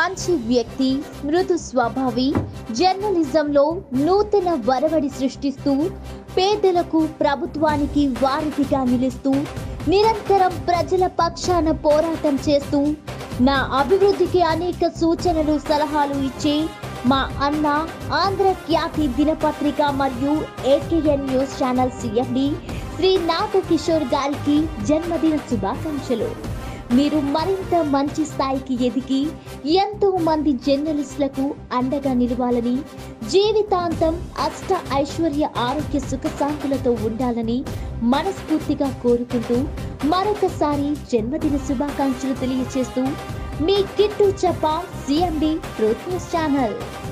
మంచి వ్యక్తి మృదు స్వభావి జర్నలిజంలో నూతన వరవడి సృష్టిస్తూ పేదలకు ప్రభుత్వానికి వారధిగా నిలుస్తూ నిరంతరం ప్రజల పక్షాన పోరాటం చేస్తూ నా అభివృద్ధికి అనేక సూచనలు సలహాలు ఇచ్చే మా అన్న ఆంధ్ర ఖ్యాతి దినపత్రిక మరియు AKN news channel CMD Shri Naga Kishore గారికి జన్మదిన శుభాకాంక్షలు మీరు మరింత మంచి స్థాయికి ఎదిగి ఎంతో మంది జర్నలిస్టులకు అండగా నిలవాలని జీవితాంతం అష్ట ఐశ్వర్య ఆరోగ్య సుఖశాంతులతో ఉండాలని మనస్ఫూర్తిగా కోరుకుంటూ మరొకసారి జన్మదిన శుభాకాంక్షలు తెలియజేస్తూ మీ కిట్టు చెప్ప సిఎండి ట్రూత్ న్యూస్ ఛానల్